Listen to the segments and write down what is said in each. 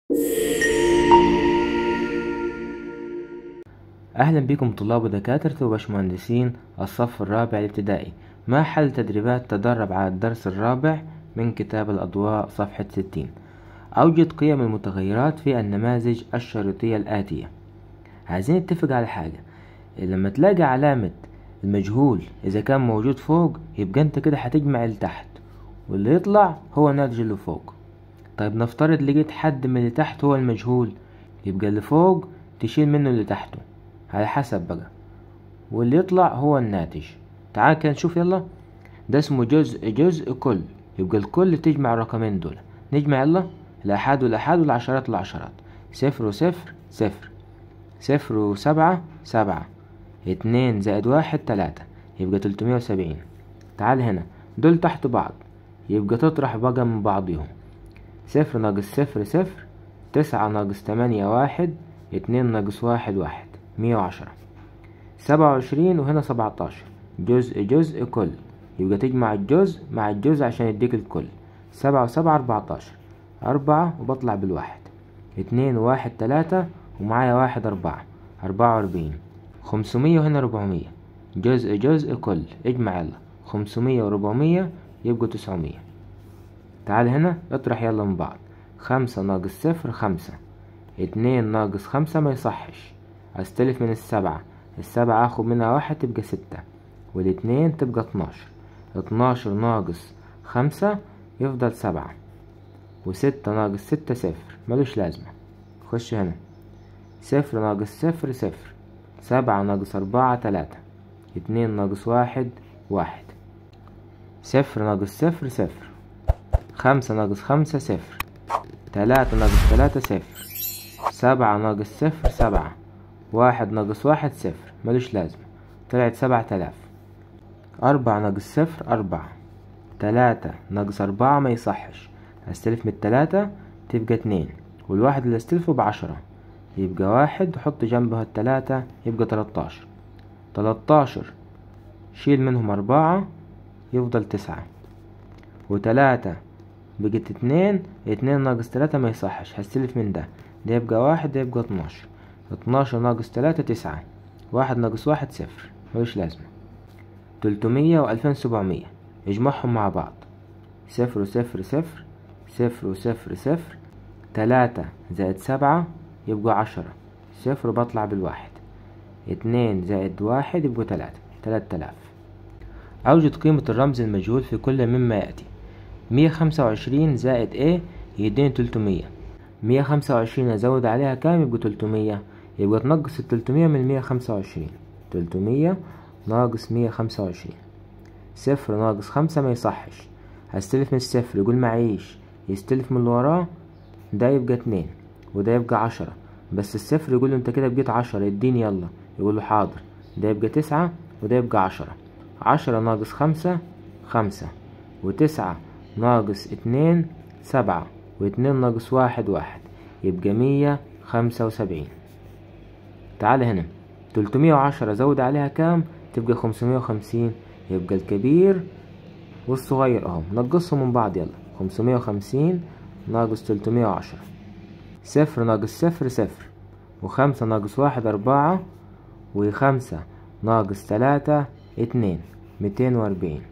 أهلا بكم طلاب ودكاترة وباشمهندسين الصف الرابع الابتدائي مع حل تدريبات تدرب على الدرس الرابع من كتاب الأضواء صفحة ستين أوجد قيم المتغيرات في النماذج الشريطية الآتية عايزين نتفق على حاجة لما تلاقي علامة المجهول إذا كان موجود فوق يبقى أنت كده هتجمع اللي تحت واللي يطلع هو الناتج اللي فوق طيب نفترض لقيت حد من اللي تحت هو المجهول يبقى اللي فوق تشيل منه اللي تحته على حسب بقى واللي يطلع هو الناتج تعال كده نشوف يلا ده اسمه جزء جزء كل يبقى الكل تجمع الرقمين دول نجمع يلا الأحاد والأحاد والعشرات والعشرات صفر وصفر صفر صفر وسبعة سبعة اتنين زائد واحد تلاتة يبقى تلتمية وسبعين تعال هنا دول تحت بعض يبقى تطرح بقى من بعضهم صفر ناقص صفر صفر تسعة ناقص تمانية واحد اتنين ناقص واحد واحد مية وعشرة سبعة وعشرين وهنا سبعتاشر جزء جزء كل يبقى تجمع الجزء مع الجزء عشان يديك الكل سبعة وسبعة أربعتاشر أربعة وبطلع بالواحد اتنين وواحد تلاتة ومعايا واحد أربعة أربعة وأربعين خمسمية وهنا ربعمية جزء جزء كل اجمع يلا خمسمية وربعمية يبقوا تسعمية تعال هنا اطرح يلا من بعض خمسة ناقص صفر خمسة اتنين ناقص خمسة ما يصحش استلف من السبعة السبعة اخد منها واحد تبقى ستة والاتنين تبقى اتناشر اتناشر ناقص خمسة يفضل سبعة وستة ناقص ستة صفر ملوش لازمة خش هنا صفر ناقص صفر صفر سبعة ناقص أربعة تلاتة اتنين ناقص واحد واحد صفر ناقص صفر صفر خمسة ناقص خمسة صفر تلاتة ناقص تلاتة صفر سبعة ناقص صفر سبعة واحد ناقص واحد صفر ملوش لازمة طلعت سبعة آلاف أربعة ناقص صفر أربعة تلاتة ناقص أربعة ما يصحش هستلف من التلاتة تبقى اتنين والواحد اللي استلفه بعشرة يبقى واحد وحط جنبها التلاتة يبقى تلاتاشر تلاتاشر شيل منهم أربعة يفضل تسعة وتلاتة بقت اتنين اتنين ناقص تلاتة ما يصحش هستلف من ده ده يبقى واحد ده يبقى اتناشر اتناشر ناقص تلاتة تسعة واحد ناقص واحد صفر ملوش لازمة تلتمية وألفين سبعمية اجمعهم مع بعض صفر وصفر صفر صفر وصفر صفر تلاتة زائد سبعة يبقوا عشرة صفر بطلع بالواحد اتنين زائد واحد يبقوا تلاتة تلات آلاف أوجد قيمة الرمز المجهول في كل مما يأتي مية خمسة وعشرين زائد ايه يديني تلتمية مية خمسة وعشرين أزود عليها كام يبقوا تلتمية يبقى تنقص التلتمية من مية خمسة وعشرين تلتمية ناقص مية خمسة وعشرين صفر ناقص خمسة ما يصحش هستلف من الصفر يقول معيش يستلف من اللي وراه ده يبقى اتنين وده يبقى عشرة بس الصفر يقول له انت كده بقيت عشرة اديني يلا يقول له حاضر ده يبقى تسعة وده يبقى عشرة عشرة ناقص خمسة خمسة وتسعة ناقص اتنين سبعة واتنين ناقص واحد واحد يبقى مية خمسة وسبعين تعال هنا تلتمية وعشرة زود عليها كام تبقى خمسمية وخمسين يبقى الكبير والصغير اهو نقصهم من بعض يلا خمسمية وخمسين ناقص تلتمية وعشرة صفر ناقص صفر صفر وخمسة ناقص واحد أربعة وخمسة ناقص تلاتة اتنين ميتين وأربعين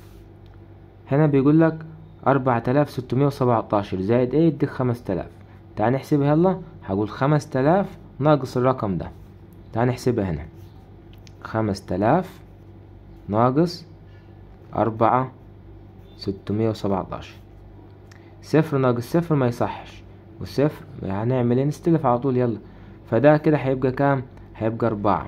هنا بيقول لك أربعة آلاف ستمية وسبعتاشر زائد ايه يديك خمس تلاف تعال نحسبها يلا هقول خمس تلاف ناقص الرقم ده تعال نحسبها هنا خمس تلاف ناقص أربعة ستمية وسبعتاشر صفر ناقص صفر ما يصحش والصفر هنعمل ايه نستلف على طول يلا فده كده هيبقى كام هيبقى أربعة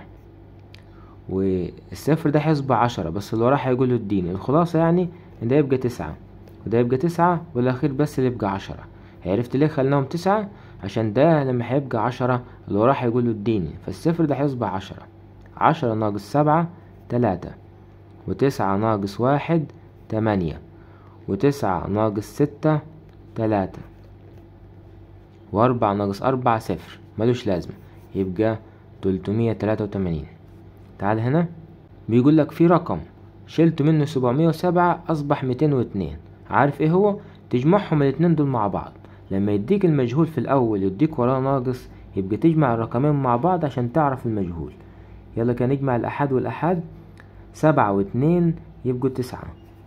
والصفر ده هيصبح عشرة بس اللي وراه هيقول له اديني الخلاصة يعني ان ده يبقى تسعة وده يبقى تسعة والأخير بس اللي يبقى عشرة عرفت ليه خلناهم تسعة عشان ده لما هيبقى عشرة اللي وراه هيقول له اديني فالصفر ده هيصبح عشرة عشرة ناقص سبعة تلاتة وتسعة ناقص واحد تمانية وتسعة ناقص ستة تلاتة وأربعة ناقص أربعة صفر ملوش لازمة يبقى تلتمية تلاتة وتمانين تعال هنا بيقول لك في رقم شلت منه سبعمية وسبعة أصبح ميتين واتنين عارف ايه هو تجمعهم الاتنين دول مع بعض لما يديك المجهول في الأول يديك وراه ناقص يبقى تجمع الرقمين مع بعض عشان تعرف المجهول يلا كان نجمع الأحد والأحد سبعة واتنين يبقوا تسعة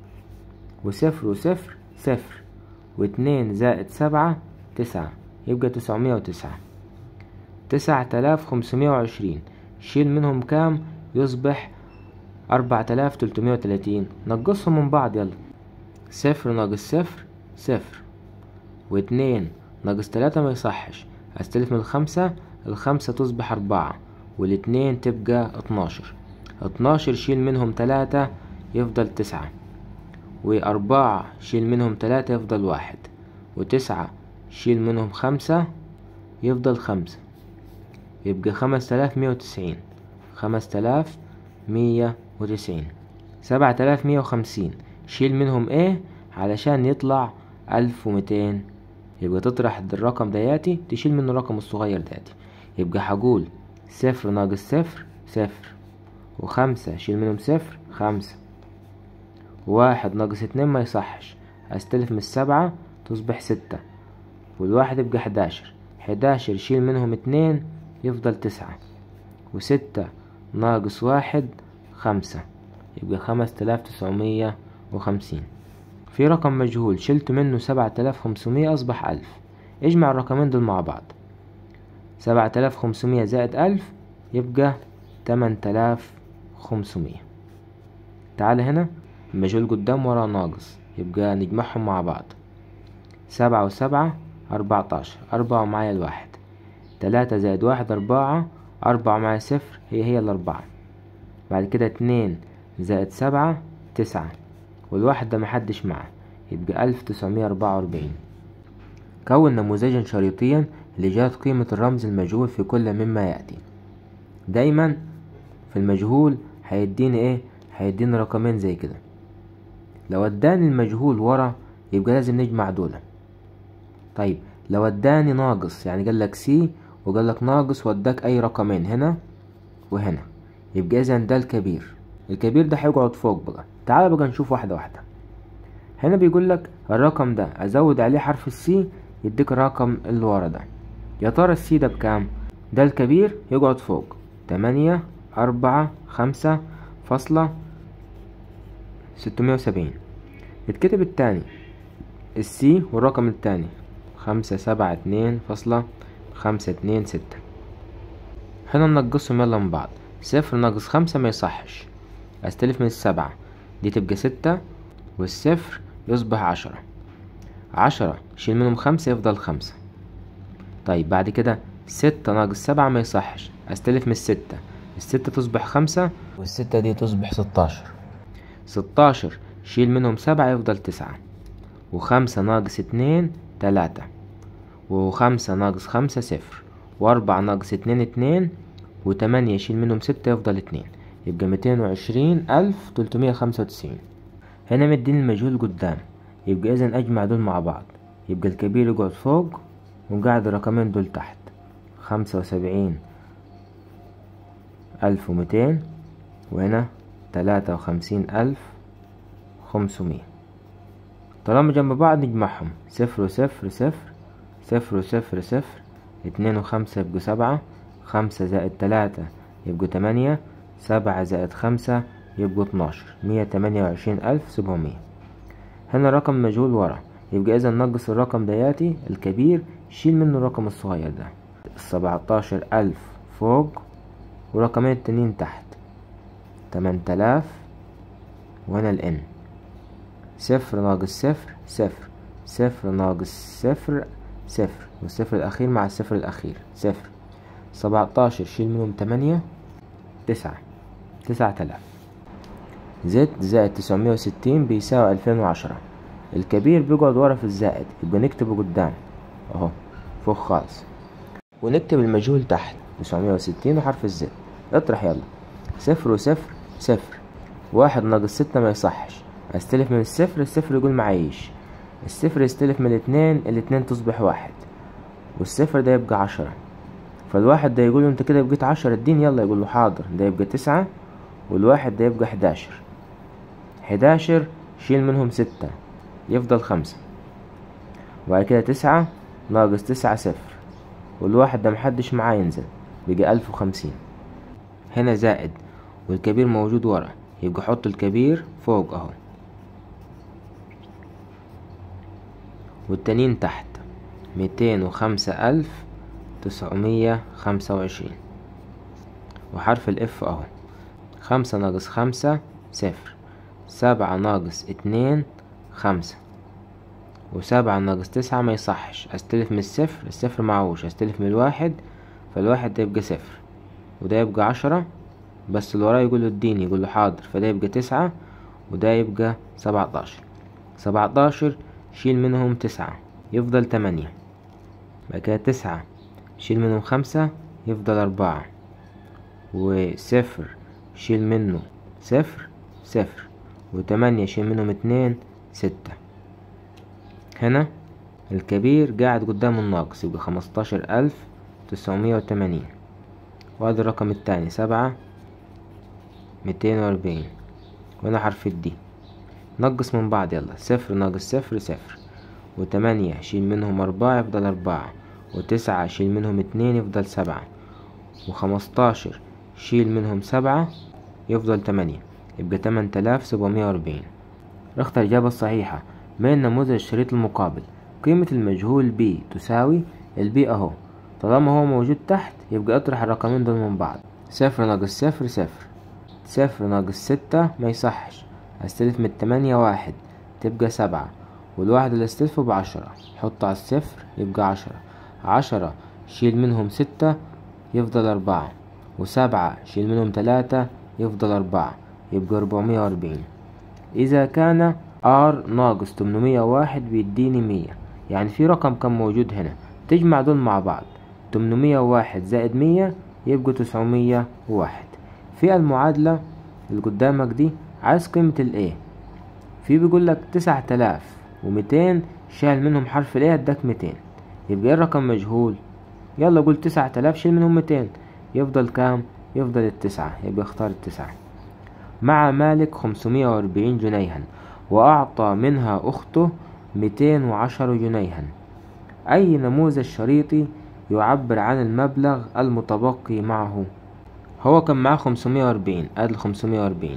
وصفر وصفر صفر واتنين زائد سبعة تسعة يبقى تسعمية وتسعة تسعة آلاف خمسمية وعشرين شيل منهم كام يصبح أربعة آلاف تلتمية وتلاتين نقصهم من بعض يلا صفر ناقص صفر صفر واتنين ناقص تلاتة ما يصحش استلف من الخمسة الخمسة تصبح أربعة والاتنين تبقى اتناشر اتناشر شيل منهم تلاتة يفضل تسعة وأربعة شيل منهم تلاتة يفضل واحد وتسعة شيل منهم خمسة يفضل خمسة يبقى خمس تلاف مية وتسعين خمس تلاف مية وتسعين سبعة تلاف مية وخمسين شيل منهم ايه علشان يطلع ألف ومتين يبقى تطرح الرقم دياتي تشيل منه الرقم الصغير دياتي يبقى هقول صفر ناقص صفر صفر وخمسة شيل منهم صفر خمسة واحد ناقص اتنين ما يصحش استلف من السبعة تصبح ستة والواحد يبقى حداشر حداشر شيل منهم اتنين يفضل تسعة وستة ناقص واحد خمسة يبقى خمس تلاف تسعمية وخمسين في رقم مجهول شلت منه سبعة آلاف خمسمية أصبح ألف اجمع الرقمين دول مع بعض سبعة آلاف خمسمية زائد ألف يبقى تمن تلاف خمسمية تعال هنا المجهول قدام ورا ناقص يبقى نجمعهم مع بعض سبعة وسبعة أربعتاشر أربعة ومعايا الواحد تلاتة زائد واحد أربعة أربعة معايا صفر هي هي الأربعة بعد كده اتنين زائد سبعة تسعة والواحد ده محدش معاه يبقى ألف تسعمية أربعة وأربعين كون نموذجا شريطيا لإيجاد قيمة الرمز المجهول في كل مما يأتي دايما في المجهول هيديني ايه هيديني رقمين زي كده لو اداني المجهول ورا يبقى لازم نجمع دول طيب لو اداني ناقص يعني قالك سي وقالك ناقص واداك اي رقمين هنا وهنا يبقى اذا ده الكبير الكبير ده هيقعد فوق بقى تعال بقى نشوف واحدة واحدة هنا بيقول لك الرقم ده ازود عليه حرف السي يديك الرقم اللي ورا ده يا ترى السي ده بكام ده الكبير يقعد فوق تمانية أربعة خمسة فاصلة ستمية وسبعين يتكتب التاني السي والرقم التاني خمسة سبعة اتنين فاصلة خمسة اتنين ستة هنا ننقصهم يلا من بعض صفر ناقص خمسة ما يصحش استلف من السبعة دي تبقى ستة والصفر يصبح عشرة عشرة شيل منهم خمسة يفضل خمسة طيب بعد كده ستة ناقص سبعة ما يصحش استلف من الستة الستة تصبح خمسة والستة دي تصبح ستاشر ستاشر شيل منهم سبعة يفضل تسعة وخمسة ناقص اتنين تلاتة وخمسة ناقص خمسة صفر وأربعة ناقص اتنين اتنين وتمانية شيل منهم ستة يفضل اتنين يبقى ميتين وعشرين ألف تلتمية خمسة وتسعين هنا مديني المجهول قدام يبقى إذا أجمع دول مع بعض يبقى الكبير يقعد فوق وقاعد الرقمين دول تحت خمسة وسبعين ألف وميتين وهنا تلاتة وخمسين ألف خمسمية طالما جنب بعض نجمعهم صفر وصفر صفر صفر وصفر صفر اتنين وخمسة يبقوا سبعة خمسة زائد تلاتة يبقوا تمانية سبعة زائد خمسة يبقوا اتناشر مية تمانية وعشرين ألف سبعمية هنا رقم مجهول ورا يبقى إذا نقص الرقم دياتي الكبير شيل منه الرقم الصغير ده السبعتاشر ألف فوق ورقمين التانيين تحت تمن تلاف وهنا الإن صفر ناقص صفر صفر صفر ناقص صفر صفر والصفر الأخير مع الصفر الأخير صفر سبعتاشر شيل منهم تمانية تسعة تسعة آلاف زد زائد تسعمية وستين بيساوي ألفين وعشرة الكبير بيقعد ورا في الزائد يبقى نكتبه قدام اهو فوق خالص ونكتب المجهول تحت تسعمية وستين وحرف الزد اطرح يلا صفر وصفر صفر واحد ناقص ستة ما يصحش استلف من الصفر الصفر يقول معيش الصفر يستلف من الاتنين الاتنين تصبح واحد والصفر ده يبقى عشرة فالواحد ده يقول له انت كده بقيت عشرة اديني يلا يقول له حاضر ده يبقى تسعة والواحد ده يبقى حداشر حداشر شيل منهم ستة يفضل خمسة وبعد كده تسعة ناقص تسعة صفر والواحد ده محدش معاه ينزل بقى ألف وخمسين هنا زائد والكبير موجود ورا يبقى حط الكبير فوق اهو والتانيين تحت ميتين وخمسة ألف تسعمية خمسة وعشرين وحرف الاف اهو خمسة ناقص خمسة صفر سبعة ناقص اتنين خمسة وسبعة ناقص تسعة ما يصحش استلف من الصفر الصفر معوش استلف من الواحد فالواحد ده يبقى صفر وده يبقى عشرة بس اللي وراه يقول له اديني يقول له حاضر فده يبقى تسعة وده يبقى سبعتاشر سبعتاشر شيل منهم تسعة يفضل تمانية بعد كده تسعة شيل منهم خمسة يفضل أربعة وصفر شيل منه صفر صفر وتمانية شيل منهم اتنين ستة هنا الكبير قاعد قدام الناقص يبقى خمستاشر ألف تسعمية وتمانين وادي الرقم التاني سبعة ميتين وأربعين وهنا حرف الدي نقص من بعض يلا صفر ناقص صفر صفر وتمانية شيل منهم أربعة يفضل أربعة وتسعة شيل منهم اتنين يفضل سبعة وخمستاشر شيل منهم سبعة يفضل تمانية يبقى تمن تلاف سبعمية وأربعين اختر الإجابة الصحيحة من نموذج الشريط المقابل قيمة المجهول ب تساوي البي أهو طالما هو موجود تحت يبقى اطرح الرقمين دول من بعض صفر ناقص صفر صفر صفر ناقص ستة ما يصحش استلف من التمانية واحد تبقى سبعة والواحد اللي استلفه بعشرة حط على الصفر يبقى عشرة عشرة شيل منهم ستة يفضل أربعة وسبعة شيل منهم تلاتة يفضل أربعة يبقى أربعمية وأربعين إذا كان R ناقص تمنمية واحد بيديني مية يعني في رقم كان موجود هنا تجمع دول مع بعض تمنمية واحد زائد مية يبقوا تسعمية واحد في المعادلة اللي قدامك دي عايز قيمة ال A في بيقول لك تسعة تلاف وميتين شال منهم حرف ال A اداك ميتين يبقى ايه الرقم مجهول يلا قول تسعة تلاف شيل منهم ميتين يفضل كام يفضل التسعة يبقى اختار التسعة مع مالك خمسمية وأربعين جنيها وأعطى منها أخته ميتين وعشر جنيها أي نموذج شريطي يعبر عن المبلغ المتبقي معه هو كان معاه خمسمية وأربعين أدي خمسمية وأربعين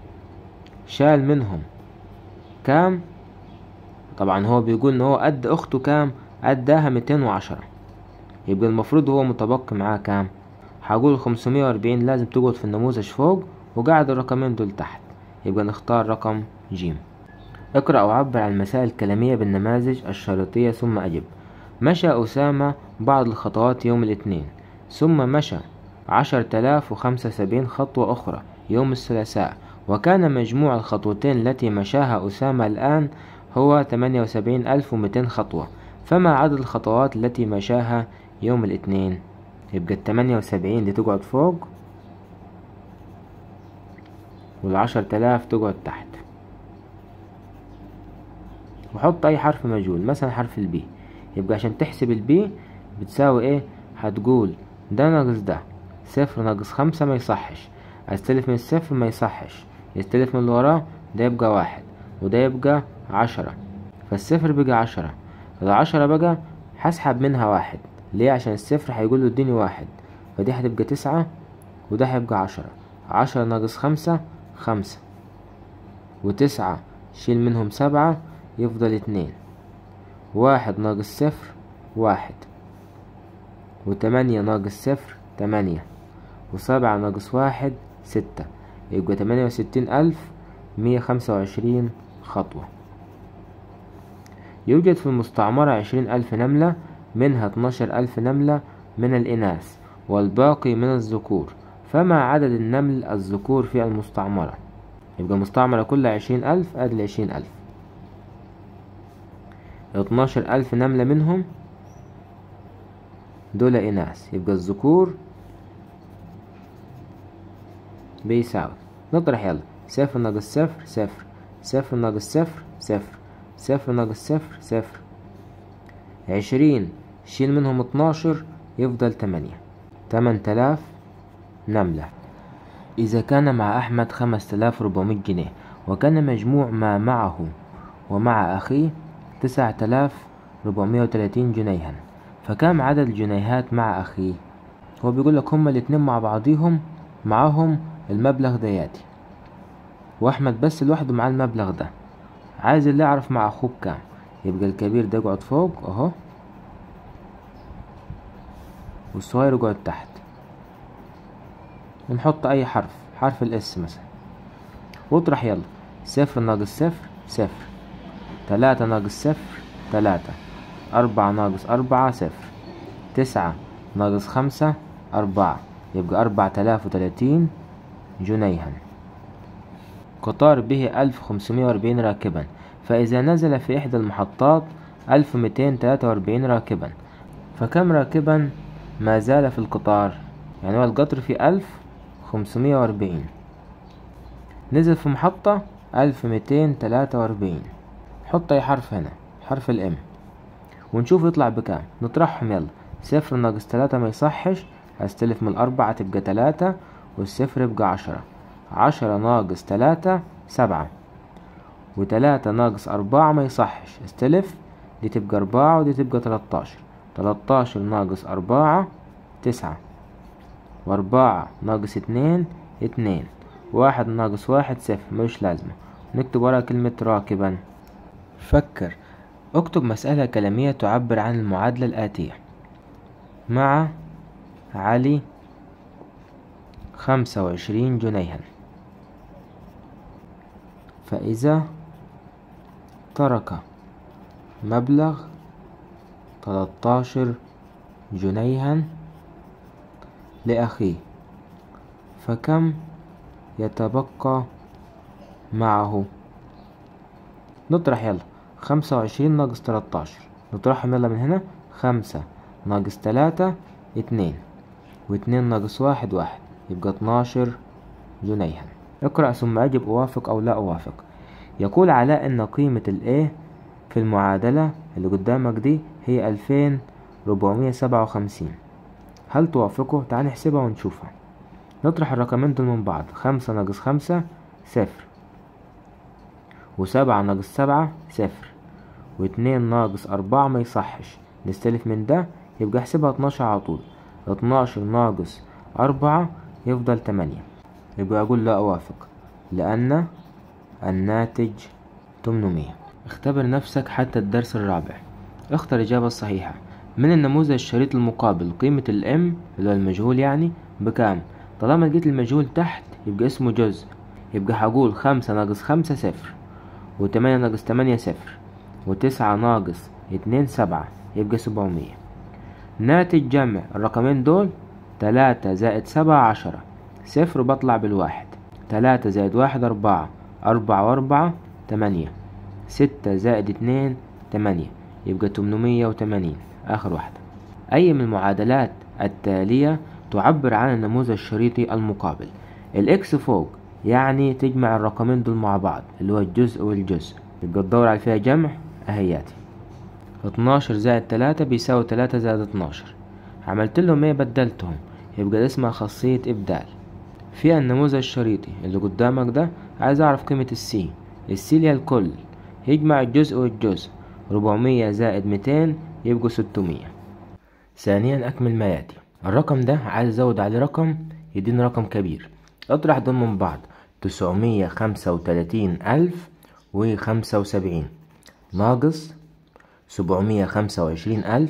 شال منهم كام طبعا هو بيقول ان هو قد اخته كام اداها ميتين وعشرة يبقى المفروض هو متبقي معاه كام هقول خمسمية وأربعين لازم تقعد في النموذج فوق وقاعد الرقمين دول تحت يبقى نختار رقم جيم اقرأ وعبر عن المسائل الكلامية بالنماذج الشريطية ثم أجب مشى أسامة بعض الخطوات يوم الاثنين ثم مشى عشر تلاف وخمسة وسبعين خطوة أخرى يوم الثلاثاء وكان مجموع الخطوتين التي مشاها أسامة الآن هو تمانية وسبعين ألف ومتين خطوة فما عدد الخطوات التي مشاها يوم الاثنين يبقى التمانية وسبعين دي تقعد فوق والعشر تلاف تقعد تحت وحط أي حرف مجهول مثلا حرف البي يبقى عشان تحسب البي بتساوي ايه هتقول ده ناقص ده صفر ناقص خمسة ما يصحش استلف من الصفر ما يصحش يستلف من اللي وراه ده يبقى واحد وده يبقى عشرة فالصفر بقى عشرة العشرة بقى هسحب منها واحد ليه عشان الصفر هيقول له اديني واحد فدي هتبقى تسعة وده هيبقى عشرة عشرة ناقص خمسة خمسة وتسعة شيل منهم سبعة يفضل اتنين واحد ناقص صفر واحد وتمانية ناقص صفر تمانية وسبعة ناقص واحد ستة يبقى تمانية وستين ألف مية خمسة وعشرين خطوة يوجد في المستعمرة عشرين ألف نملة منها اتناشر ألف نملة من الإناث والباقي من الذكور فما عدد النمل الذكور في المستعمرة يبقى المستعمرة كلها عشرين ألف أدي العشرين ألف اتناشر ألف نملة منهم دول إناث يبقى الذكور بيساوي نطرح يلا صفر ناقص صفر صفر صفر ناقص صفر صفر صفر ناقص صفر صفر عشرين شيل منهم اتناشر يفضل تمانية تمن تلاف نملة إذا كان مع أحمد خمس تلاف ربعمية جنيه وكان مجموع ما معه ومع أخيه تسعة تلاف ربعمية وتلاتين جنيها فكم عدد الجنيهات مع أخيه هو بيقول لك هما الاتنين مع بعضيهم معاهم المبلغ دياتي واحمد بس لوحده معاه المبلغ ده عايز اللي يعرف مع اخوه بكام يبقى الكبير ده يقعد فوق اهو والصغير يقعد تحت ونحط اي حرف حرف الاس مثلا واطرح يلا صفر ناقص صفر صفر تلاتة ناقص صفر تلاتة أربعة ناقص أربعة صفر تسعة ناقص خمسة أربعة يبقى أربعة آلاف وتلاتين جنيها قطار به ألف خمسمية وأربعين راكبا فإذا نزل في إحدى المحطات ألف ميتين تلاتة وأربعين راكبا فكم راكبا ما زال في القطار يعني هو القطر فيه ألف خمسمية وأربعين نزل في محطة ألف ميتين تلاتة وأربعين حط أي حرف هنا حرف الإم ونشوف يطلع بكام نطرحهم يلا صفر ناقص تلاتة ما يصحش هستلف من الأربعة تبقى تلاتة والصفر يبقى عشرة عشرة ناقص تلاتة سبعة وتلاتة ناقص أربعة ما يصحش استلف دي تبقى أربعة ودي تبقى تلاتاشر تلاتاشر ناقص أربعة تسعة وأربعة ناقص اتنين اتنين واحد ناقص واحد صفر ملوش لازمة نكتب ورا كلمة راكبا فكر اكتب مسألة كلامية تعبر عن المعادلة الآتية مع علي خمسة وعشرين جنيها فإذا ترك مبلغ تلاتاشر جنيها لأخيه فكم يتبقى معه نطرح يلا خمسة وعشرين ناقص تلاتاشر نطرحهم يلا من هنا خمسة ناقص تلاتة اتنين واتنين ناقص واحد واحد يبقى اتناشر جنيها اقرأ ثم أجب أوافق أو لا أوافق يقول علاء إن قيمة ال A في المعادلة اللي قدامك دي هي ألفين ربعمية سبعة وخمسين هل توافقه؟ تعال نحسبها ونشوفها نطرح الرقمين دول من بعض خمسة ناقص خمسة صفر وسبعة ناقص سبعة صفر واتنين ناقص أربعة ما يصحش نستلف من ده يبقى احسبها اتناشر على طول اتناشر ناقص أربعة يفضل تمانية يبقى أقول لا أوافق لأن الناتج تمنمية اختبر نفسك حتى الدرس الرابع اختر الإجابة الصحيحة من النموذج الشريط المقابل قيمة الام اللي هو المجهول يعني بكام طالما لقيت المجهول تحت يبقى اسمه جزء يبقى هقول خمسة ناقص خمسة صفر وتمانية ناقص تمانية صفر وتسعة ناقص اتنين سبعة يبقى سبعمية ناتج جمع الرقمين دول تلاتة زائد سبعة عشرة صفر بطلع بالواحد تلاتة زائد واحد أربعة أربعة وأربعة تمانية ستة زائد اتنين تمانية يبقى تمنمية وتمانين آخر واحدة أي من المعادلات التالية تعبر عن النموذج الشريطي المقابل الإكس فوق يعني تجمع الرقمين دول مع بعض اللي هو الجزء والجزء يبقى تدور على فيها جمع أهياتي اتناشر زائد تلاتة بيساوي تلاتة زائد اتناشر عملت لهم ايه بدلتهم يبقى ده اسمها خاصية إبدال في النموذج الشريطي اللي قدامك ده عايز أعرف قيمة السي السي اللي هي الكل يجمع الجزء والجزء ربعمية زائد ميتين يبقوا ستمية ثانيا أكمل ما يأتي الرقم ده عايز أزود عليه رقم يديني رقم كبير اطرح دول من بعض تسعمية خمسة وتلاتين ألف وخمسة وسبعين ناقص سبعمية خمسة وعشرين ألف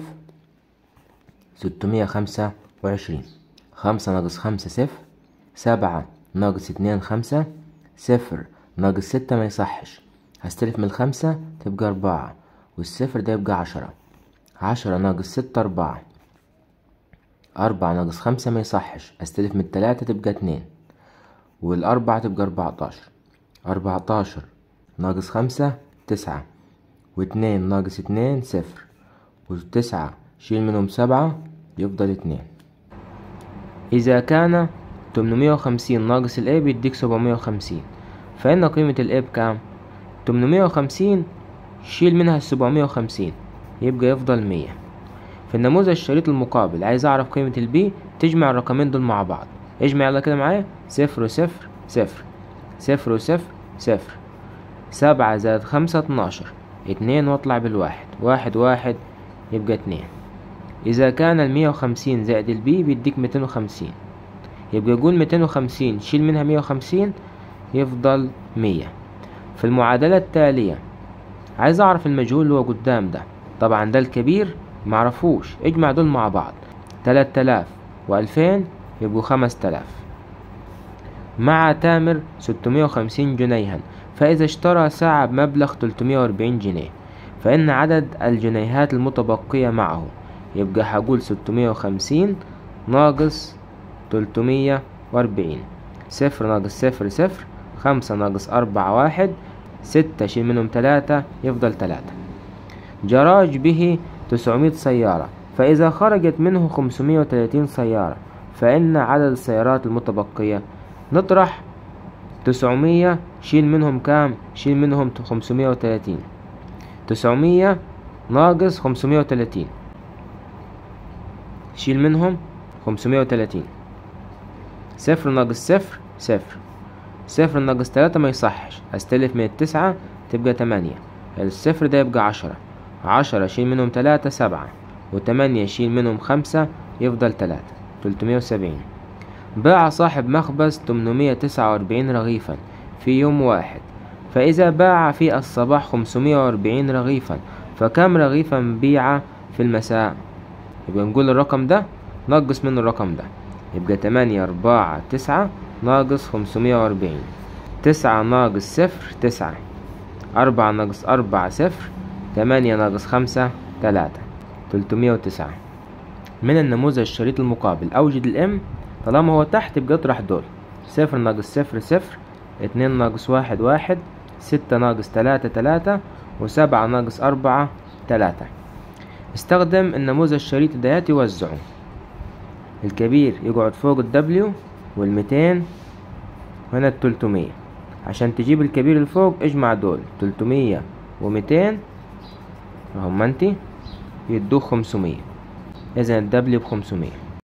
ستمية خمسة وعشرين خمسة ناقص خمسة صفر سبعة ناقص اتنين خمسة صفر ناقص ستة ما يصحش هستلف من الخمسة تبقى أربعة والصفر ده يبقى عشرة عشرة ناقص ستة أربعة أربعة ناقص خمسة ما يصحش استلف من التلاتة تبقى اتنين والأربعة تبقى أربعتاشر أربعتاشر ناقص خمسة تسعة واتنين ناقص اتنين صفر وتسعة شيل منهم سبعة يفضل اتنين إذا كان تمنمية وخمسين ناقص الإيه بيديك سبعمية وخمسين فإن قيمة الإيه بكام؟ تمنمية وخمسين شيل منها السبعمية وخمسين يبقى يفضل مية في النموذج الشريط المقابل عايز أعرف قيمة البي تجمع الرقمين دول مع بعض اجمع يلا كده معايا صفر وصفر صفر صفر وصفر صفر سبعة زائد خمسة اتناشر اتنين واطلع بالواحد واحد واحد يبقى اتنين إذا كان المية وخمسين زائد البي بيديك ميتين وخمسين يبقى قول ميتين وخمسين شيل منها مية وخمسين يفضل مية في المعادلة التالية عايز أعرف المجهول اللي هو قدام ده طبعا ده الكبير معرفوش اجمع دول مع بعض تلات آلاف وألفين يبقوا خمس تلاف مع تامر ستمية وخمسين جنيها فإذا اشترى ساعة بمبلغ تلتمية وأربعين جنيه فإن عدد الجنيهات المتبقية معه يبقى هقول ستمية وخمسين ناقص تلتمية وأربعين صفر ناقص صفر صفر خمسة ناقص أربعة واحد ستة شيل منهم تلاتة يفضل تلاتة جراج به تسعمية سيارة فإذا خرجت منه خمسمية وتلاتين سيارة فإن عدد السيارات المتبقية نطرح تسعمية شيل منهم كام شيل منهم خمسمية وتلاتين تسعمية ناقص خمسمية وتلاتين شيل منهم خمسمية وتلاتين صفر ناقص صفر صفر صفر ناقص تلاتة ما يصحش استلف من التسعة تبقى تمانية الصفر ده يبقى عشرة عشرة شيل منهم تلاتة سبعة وتمانية شيل منهم خمسة يفضل تلاتة تلتمية وسبعين باع صاحب مخبز تمنمية تسعة وأربعين رغيفا في يوم واحد فإذا باع في الصباح خمسمية وأربعين رغيفا فكم رغيفا بيع في المساء يبقى نقول الرقم ده نقص منه الرقم ده يبقى تمانية أربعة تسعة ناقص خمسمية وأربعين تسعة ناقص صفر تسعة أربعة ناقص أربعة صفر تمانية ناقص خمسة تلاتة تلتمية وتسعة من النموذج الشريط المقابل أوجد الإم طالما هو تحت يبقى اطرح دول صفر ناقص صفر صفر اتنين ناقص واحد واحد ستة ناقص تلاتة تلاتة وسبعة ناقص أربعة تلاتة استخدم النموذج الشريط ديات يوزعه الكبير يقعد فوق الدبليو والميتين وهنا التلتمية عشان تجيب الكبير الفوق اجمع دول تلتمية وميتين هم انتي يدوك خمسمية اذا الدبليو بخمسمية